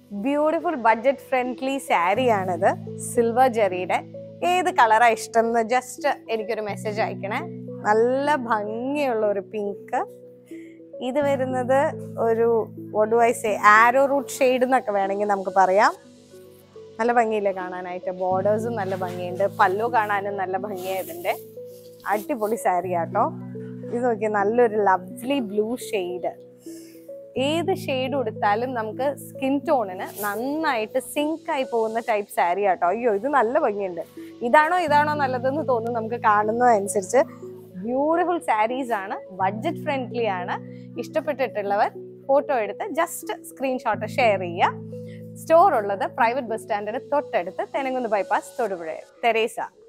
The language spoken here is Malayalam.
ബ്യൂട്ടിഫുൾ ബഡ്ജറ്റ് ഫ്രണ്ട്ലി സാരിയാണിത് സിൽവർ ജെറിയുടെ ഏത് കളറാ ഇഷ്ടം എന്ന് ജസ്റ്റ് എനിക്കൊരു മെസ്സേജ് അയക്കണേ നല്ല ഭംഗിയുള്ള ഒരു പിങ്ക് ഇത് വരുന്നത് ഒരു വോട്ട് വൈസ് ആരോ റൂട്ട് ഷെയ്ഡ് എന്നൊക്കെ വേണമെങ്കിൽ നമുക്ക് പറയാം നല്ല ഭംഗിയില്ലേ കാണാനായിട്ട് ബോർഡേഴ്സും നല്ല ഭംഗിയുണ്ട് പല്ലു കാണാനും നല്ല ഭംഗിയായതിൻ്റെ അടിപൊളി സാരി ആട്ടോ ഇത് നോക്കിയാൽ നല്ലൊരു ലവ്ലി ബ്ലൂ ഷെയ്ഡ് ഏത് ഷെയ്ഡ് കൊടുത്താലും നമുക്ക് സ്കിൻ ടോണിന് നന്നായിട്ട് സിങ്ക് ആയി പോകുന്ന ടൈപ്പ് സാരി ആട്ടോ അയ്യോ ഇത് നല്ല ഭംഗിയുണ്ട് ഇതാണോ ഇതാണോ നല്ലതെന്ന് തോന്നുന്നു നമുക്ക് കാണുന്നതനുസരിച്ച് ബ്യൂട്ടിഫുൾ സാരീസ് ആണ് ബഡ്ജറ്റ് ഫ്രണ്ട്ലി ആണ് ഇഷ്ടപ്പെട്ടിട്ടുള്ളവർ ഫോട്ടോ എടുത്ത് ജസ്റ്റ് സ്ക്രീൻഷോട്ട് ഷെയർ ചെയ്യുക സ്റ്റോർ ഉള്ളത് പ്രൈവറ്റ് ബസ് സ്റ്റാൻഡിന് തൊട്ടടുത്ത് തെനങ്കുന്ന് ബൈപ്പാസ് തൊടുപുഴ തെരേസ